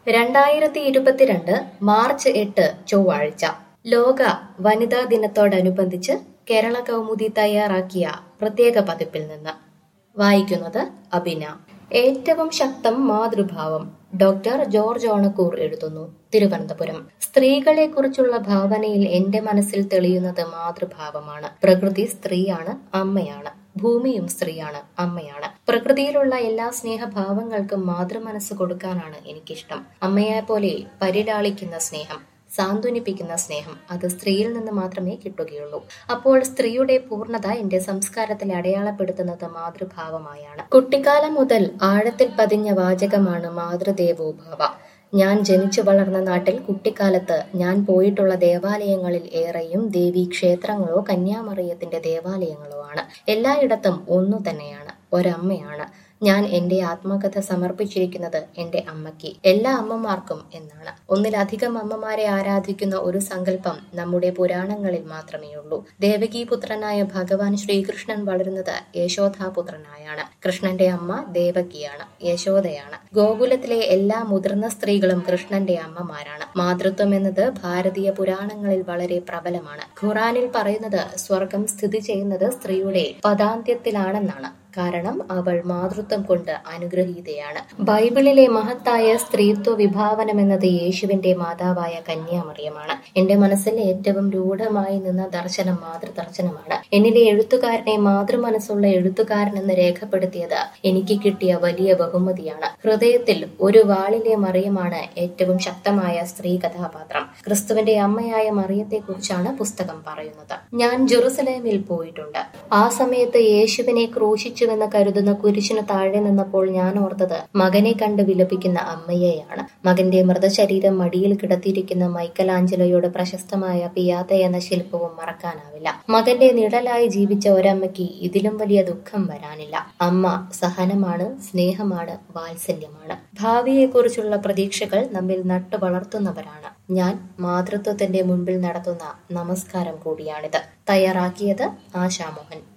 രണ്ടായിരത്തി ഇരുപത്തിരണ്ട് മാർച്ച് എട്ട് ചൊവ്വാഴ്ച ലോക വനിതാ ദിനത്തോടനുബന്ധിച്ച് കേരള കൗമുദി തയ്യാറാക്കിയ പ്രത്യേക പതിപ്പിൽ നിന്ന് വായിക്കുന്നത് അബിന ഏറ്റവും ശക്തം മാതൃഭാവം ഡോക്ടർ ജോർജ് ഓണക്കൂർ എഴുതുന്നു തിരുവനന്തപുരം സ്ത്രീകളെ കുറിച്ചുള്ള ഭാവനയിൽ എന്റെ മനസ്സിൽ തെളിയുന്നത് മാതൃഭാവമാണ് പ്രകൃതി സ്ത്രീയാണ് അമ്മയാണ് ഭൂമിയും സ്ത്രീയാണ് അമ്മയാണ് പ്രകൃതിയിലുള്ള എല്ലാ സ്നേഹഭാവങ്ങൾക്കും മാതൃമനസ്സ് കൊടുക്കാനാണ് എനിക്കിഷ്ടം അമ്മയെ പോലെ പരിലാളിക്കുന്ന സ്നേഹം സാന്ത്വനിപ്പിക്കുന്ന സ്നേഹം അത് സ്ത്രീയിൽ നിന്ന് മാത്രമേ കിട്ടുകയുള്ളൂ അപ്പോൾ സ്ത്രീയുടെ പൂർണ്ണത എന്റെ സംസ്കാരത്തിൽ അടയാളപ്പെടുത്തുന്നത് മാതൃഭാവമായാണ് കുട്ടിക്കാലം മുതൽ ആഴത്തിൽ പതിഞ്ഞ വാചകമാണ് മാതൃദേവോഭവ ഞാൻ ജനിച്ചു വളർന്ന നാട്ടിൽ കുട്ടിക്കാലത്ത് ഞാൻ പോയിട്ടുള്ള ദേവാലയങ്ങളിൽ ഏറെയും ദേവീ ക്ഷേത്രങ്ങളോ കന്യാമറിയത്തിന്റെ ദേവാലയങ്ങളോ ആണ് എല്ലായിടത്തും ഒന്നു തന്നെയാണ് ഒരമ്മയാണ് ഞാൻ എന്റെ ആത്മകഥ സമർപ്പിച്ചിരിക്കുന്നത് എന്റെ അമ്മയ്ക്ക് എല്ലാ അമ്മമാർക്കും എന്നാണ് ഒന്നിലധികം അമ്മമാരെ ആരാധിക്കുന്ന ഒരു സങ്കല്പം നമ്മുടെ പുരാണങ്ങളിൽ മാത്രമേ ഉള്ളൂ ദേവകീ പുത്രനായ ഭഗവാൻ ശ്രീകൃഷ്ണൻ വളരുന്നത് യശോധാപുത്രനായാണ് കൃഷ്ണന്റെ അമ്മ ദേവകിയാണ് യശോദയാണ് ഗോകുലത്തിലെ എല്ലാ മുതിർന്ന സ്ത്രീകളും കൃഷ്ണന്റെ അമ്മമാരാണ് മാതൃത്വം എന്നത് ഭാരതീയ പുരാണങ്ങളിൽ വളരെ പ്രബലമാണ് ഖുറാനിൽ പറയുന്നത് സ്വർഗം സ്ഥിതി ചെയ്യുന്നത് സ്ത്രീയുടെ പദാന്ത്യത്തിലാണെന്നാണ് കാരണം അവൾ മാതൃത്വം കൊണ്ട് അനുഗ്രഹീതയാണ് ബൈബിളിലെ മഹത്തായ സ്ത്രീത്വ വിഭാവനം എന്നത് യേശുവിന്റെ മാതാവായ കന്യാമറിയമാണ് എന്റെ മനസ്സിൽ ഏറ്റവും രൂഢമായി നിന്ന ദർശനം മാതൃദർശനമാണ് എന്നിലെ എഴുത്തുകാരനെ മാതൃമനസ്സുള്ള എഴുത്തുകാരൻ എന്ന് രേഖപ്പെടുത്തിയത് എനിക്ക് കിട്ടിയ വലിയ ബഹുമതിയാണ് ഹൃദയത്തിൽ ഒരു വാളിലെ മറിയമാണ് ഏറ്റവും ശക്തമായ സ്ത്രീ കഥാപാത്രം ക്രിസ്തുവിന്റെ അമ്മയായ മറിയത്തെക്കുറിച്ചാണ് പുസ്തകം പറയുന്നത് ഞാൻ ജെറുസലേമിൽ പോയിട്ടുണ്ട് ആ സമയത്ത് യേശുവിനെ ക്രൂശിച്ചു മരിച്ചുവെന്ന് കരുതുന്ന കുരിശിനു താഴെ നിന്നപ്പോൾ ഞാൻ ഓർത്തത് മകനെ കണ്ട് വിലപിക്കുന്ന അമ്മയെയാണ് മകന്റെ മൃതശരീരം മടിയിൽ കിടത്തിയിരിക്കുന്ന മൈക്കലാഞ്ചലോയുടെ പ്രശസ്തമായ പിയാത്ത എന്ന ശില്പവും മറക്കാനാവില്ല മകന്റെ നിഴലായി ജീവിച്ച ഒരമ്മയ്ക്ക് ഇതിലും വലിയ ദുഃഖം വരാനില്ല അമ്മ സഹനമാണ് സ്നേഹമാണ് വാത്സല്യമാണ് ഭാവിയെക്കുറിച്ചുള്ള പ്രതീക്ഷകൾ നമ്മിൽ നട്ടു വളർത്തുന്നവരാണ് ഞാൻ മാതൃത്വത്തിന്റെ മുൻപിൽ നടത്തുന്ന നമസ്കാരം കൂടിയാണിത് തയ്യാറാക്കിയത് ആശാമോഹൻ